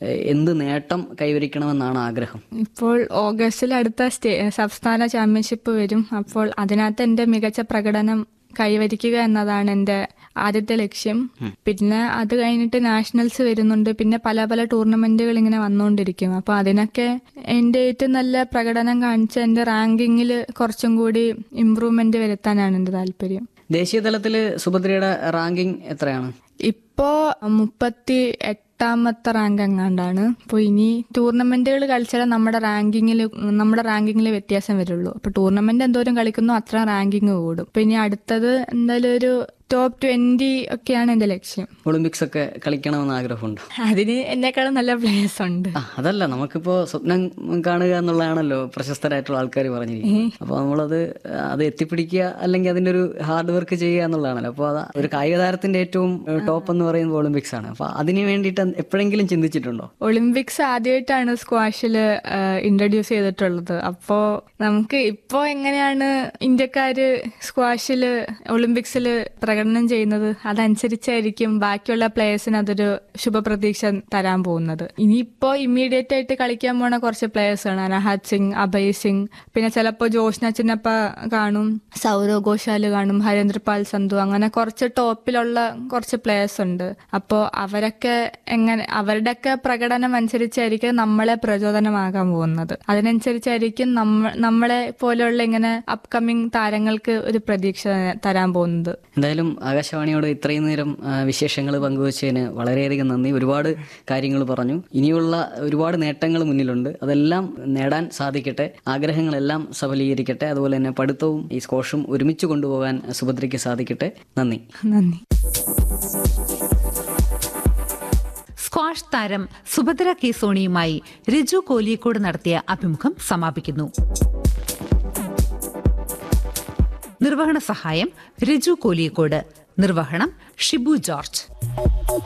ഏഹ്, എന്ത് നേട്ടം കൈവരിക്കണമെന്നാണ് ആഗ്രഹം ഇപ്പോൾ ഓഗസ്റ്റിൽ അടുത്ത സ്റ്റേ സംസ്ഥാന ചാമ്പ്യൻഷിപ്പ് വരും അപ്പോൾ അതിനകത്ത് എന്റെ മികച്ച പ്രകടനം കൈവരിക്കുക എന്നതാണ് എന്റെ ആദ്യത്തെ ലക്ഷ്യം പിന്നെ അത് കഴിഞ്ഞിട്ട് നാഷണൽസ് വരുന്നുണ്ട് പിന്നെ പല പല ടൂർണമെന്റുകൾ ഇങ്ങനെ വന്നുകൊണ്ടിരിക്കും അപ്പൊ അതിനൊക്കെ എന്റെ ഏറ്റവും നല്ല പ്രകടനം കാണിച്ച എന്റെ റാങ്കിങ്ങിൽ കുറച്ചും കൂടി ഇമ്പ്രൂവ്മെന്റ് വരുത്താനാണ് എന്റെ താല്പര്യം ദേശീയ തലത്തിൽ സുഭദ്രയുടെ റാങ്കിങ് എത്രയാണ് ഇപ്പോ മുപ്പത്തി എട്ടാമത്തെ റാങ്ക് എങ്ങാണ്ടാണ് അപ്പോൾ ഇനി ടൂർണമെന്റുകൾ കളിച്ചാലേ നമ്മുടെ റാങ്കിങ്ങിൽ നമ്മുടെ റാങ്കിങ്ങിൽ വ്യത്യാസം വരുള്ളൂ അപ്പൊ ടൂർണമെന്റ് എന്തോരം കളിക്കുന്നോ അത്ര റാങ്കിങ് കൂടും അപ്പൊ ഇനി അടുത്തത് എന്തായാലും ഒരു ടോപ്പ് ട്വന്റി ഒക്കെയാണ് എന്റെ ലക്ഷ്യം ഒളിമ്പിക്സ് ഒക്കെ കളിക്കണമെന്ന് ആഗ്രഹമുണ്ട് അതിന് എന്നെക്കാളും നല്ല പ്ലേയേഴ്സ് ഉണ്ട് ആ അതല്ല നമുക്കിപ്പോ സ്വപ്നം കാണുക എന്നുള്ളതാണല്ലോ പ്രശസ്തരായിട്ടുള്ള ആൾക്കാർ പറഞ്ഞിരിക്കുന്നത് അപ്പൊ നമ്മളത് അത് എത്തിപ്പിടിക്കുക അല്ലെങ്കിൽ അതിന്റെ ഒരു ഹാർഡ് വർക്ക് ചെയ്യുക എന്നുള്ളതാണല്ലോ അപ്പോൾ അത് ഒരു കായിക താരത്തിന്റെ ഏറ്റവും ടോപ്പ് എന്ന് പറയുന്നത് ഒളിമ്പിക്സ് ആണ് അപ്പൊ അതിന് വേണ്ടിയിട്ട് എപ്പോഴെങ്കിലും ചിന്തിച്ചിട്ടുണ്ടോ ഒളിമ്പിക്സ് ആദ്യമായിട്ടാണ് സ്ക്വാഷിൽ ഇൻട്രൊഡ്യൂസ് ചെയ്തിട്ടുള്ളത് അപ്പോ നമുക്ക് ഇപ്പോ എങ്ങനെയാണ് ഇന്ത്യക്കാര് സ്ക്വാഷിൽ ഒളിമ്പിക്സിൽ പ്രകടനം ചെയ്യുന്നത് അതനുസരിച്ചായിരിക്കും ബാക്കിയുള്ള പ്ലേയേഴ്സിന് അതൊരു ശുഭപ്രതീക്ഷ തരാൻ പോകുന്നത് ഇനിയിപ്പോ ഇമ്മീഡിയറ്റ് ആയിട്ട് കളിക്കാൻ പോണ കുറച്ച് പ്ലേയേഴ്സ് ആണ് അനഹത് സിംഗ് അഭയ് സിംഗ് പിന്നെ ചിലപ്പോ ജോഷ്ന ചിന്നപ്പ കാണും സൗരവ് ഘോഷാല് കാണും ഹരേന്ദ്രപാൽ സന്ധു അങ്ങനെ കുറച്ച് ടോപ്പിലുള്ള കുറച്ച് പ്ലേയേഴ്സ് ഉണ്ട് അപ്പോൾ അവരൊക്കെ എങ്ങനെ അവരുടെയൊക്കെ പ്രകടനം അനുസരിച്ചായിരിക്കും നമ്മളെ പ്രചോദനമാകാൻ പോകുന്നത് അതിനനുസരിച്ചായിരിക്കും നമ്മ നമ്മളെ പോലെയുള്ള ഇങ്ങനെ അപ്കമിങ് താരങ്ങൾക്ക് ഒരു പ്രതീക്ഷ തരാൻ പോകുന്നത് എന്തായാലും ആകാശവാണിയോട് ഇത്രയും നേരം വിശേഷങ്ങൾ പങ്കുവച്ചതിന് വളരെയധികം നന്ദി ഒരുപാട് കാര്യങ്ങൾ പറഞ്ഞു ഇനിയുള്ള ഒരുപാട് നേട്ടങ്ങൾ മുന്നിലുണ്ട് അതെല്ലാം നേടാൻ സാധിക്കട്ടെ ആഗ്രഹങ്ങളെല്ലാം സഫലീകരിക്കട്ടെ അതുപോലെ തന്നെ പഠിത്തവും ഈ സ്കോഷും ഒരുമിച്ച് കൊണ്ടുപോകാൻ സുഭദ്രയ്ക്ക് സാധിക്കട്ടെ നന്ദി നന്ദി സ്ക്വാഷ് താരം സുഭദ്ര കെ സോണിയുമായി രജു കോലിയക്കോട് നടത്തിയ അഭിമുഖം സമാപിക്കുന്നു നിർവഹണ സഹായം രജു കോലിയക്കോട് നിർവഹണം ഷിബു ജോർജ്